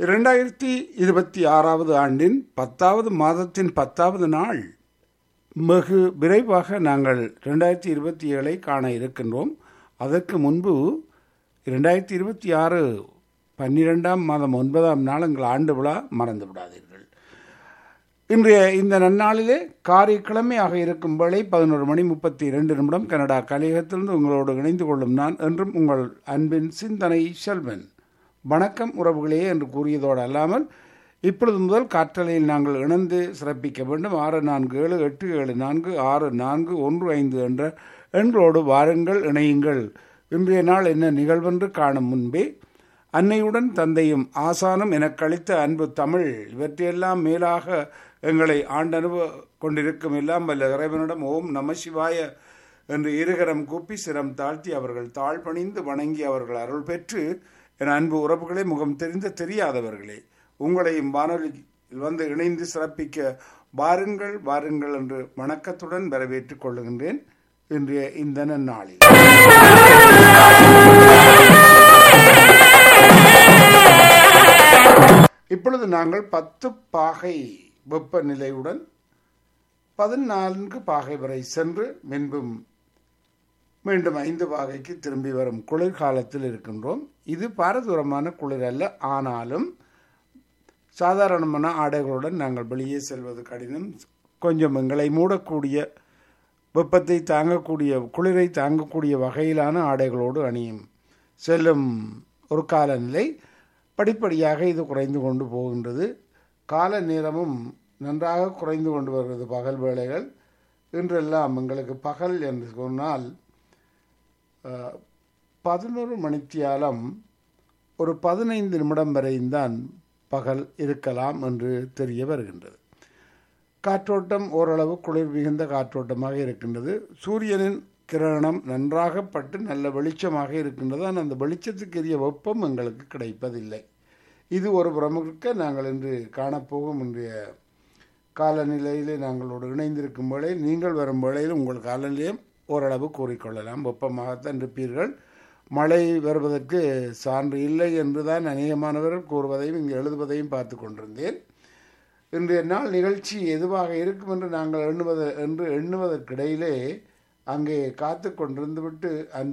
இரண்டாயிரத்தி இருபத்தி ஆறாவது ஆண்டின் பத்தாவது மாதத்தின் பத்தாவது நாள் வெகு விரைவாக நாங்கள் ரெண்டாயிரத்தி இருபத்தி ஏழை காண இருக்கின்றோம் அதற்கு முன்பு இரண்டாயிரத்தி இருபத்தி ஆறு பன்னிரெண்டாம் மாதம் ஒன்பதாம் நாள் எங்கள் ஆண்டு விழா மறந்து விடாதீர்கள் இன்றைய இந்த நன்னாளிலே காரிக்கிழமையாக இருக்கும் வேளை பதினோரு மணி முப்பத்தி இரண்டு நிமிடம் கனடா கலையகத்திலிருந்து உங்களோடு இணைந்து கொள்ளும் நான் என்றும் உங்கள் அன்பின் சிந்தனை செல்வன் வணக்கம் உறவுகளே என்று கூறியதோடு அல்லாமல் இப்பொழுது முதல் காற்றலையில் நாங்கள் இணைந்து சிறப்பிக்க வேண்டும் ஆறு நான்கு ஏழு எட்டு ஏழு நான்கு ஆறு நான்கு ஒன்று ஐந்து என்ற எண்களோடு வாருங்கள் இணையுங்கள் இன்றைய நாள் என்ன நிகழ்வென்று காணும் முன்பே அன்னையுடன் தந்தையும் ஆசானும் எனக் கழித்த அன்பு தமிழ் இவற்றையெல்லாம் மேலாக எங்களை ஆண்டனுவ கொண்டிருக்கும் எல்லாம் வல்ல இறைவனிடம் ஓம் நம சிவாய என்று இருகரம் கூப்பி சிரம் தாழ்த்தி அவர்கள் தாழ்பணிந்து வணங்கி அவர்கள் அருள் பெற்று என் அன்பு உறவுகளே முகம் தெரிந்த தெரியாதவர்களே உங்களையும் வானொலியில் வந்து இணைந்து சிறப்பிக்க வாருங்கள் வாருங்கள் என்று வணக்கத்துடன் வரவேற்றுக் கொள்ளுகின்றேன் இன்றைய இந்த நாளில் இப்பொழுது நாங்கள் பத்து பாகை வெப்பநிலையுடன் பதினான்கு பாகை வரை சென்று மின்பும் மீண்டும் ஐந்து பாகைக்கு திரும்பி வரும் குளிர்காலத்தில் இருக்கின்றோம் இது பாரதூரமான குளிர் அல்ல ஆனாலும் சாதாரணமான ஆடைகளுடன் நாங்கள் வெளியே செல்வது கடினம் கொஞ்சம் எங்களை மூடக்கூடிய வெப்பத்தை தாங்கக்கூடிய குளிரை தாங்கக்கூடிய வகையிலான ஆடைகளோடு அணியும் செல்லும் ஒரு காலநிலை படிப்படியாக இது குறைந்து கொண்டு போகின்றது கால நேரமும் நன்றாக குறைந்து கொண்டு வருகிறது பகல் வேளைகள் இன்றெல்லாம் எங்களுக்கு பகல் என்று சொன்னால் பதினோரு மணித்தியாலம் ஒரு பதினைந்து நிமிடம் வரையும் பகல் இருக்கலாம் என்று தெரிய வருகின்றது காற்றோட்டம் ஓரளவு குளிர் மிகுந்த காற்றோட்டமாக இருக்கின்றது சூரியனின் கிரணம் நன்றாக பட்டு நல்ல வெளிச்சமாக இருக்கின்றது ஆனால் அந்த வெளிச்சத்துக்குரிய வெப்பம் எங்களுக்கு கிடைப்பதில்லை இது ஒரு புறமுழுக்க நாங்கள் இன்று காணப்போகும் இன்றைய காலநிலையிலே நாங்களோடு இணைந்திருக்கும் வேளையில் நீங்கள் வரும் வேளையில் உங்கள் காலநிலையம் ஓரளவு கூறிக்கொள்ளலாம் வெப்பமாகத்தான் இருப்பீர்கள் மழை வருவதற்கு சான்று இல்லை என்று தான் அநேகமானவர்கள் கூறுவதையும் இங்கு எழுதுவதையும் பார்த்து கொண்டிருந்தேன் இன்றைய நாள் நிகழ்ச்சி எதுவாக இருக்கும் என்று நாங்கள் எண்ணுவது என்று எண்ணுவதற்கிடையிலே அங்கே காத்து கொண்டிருந்து விட்டு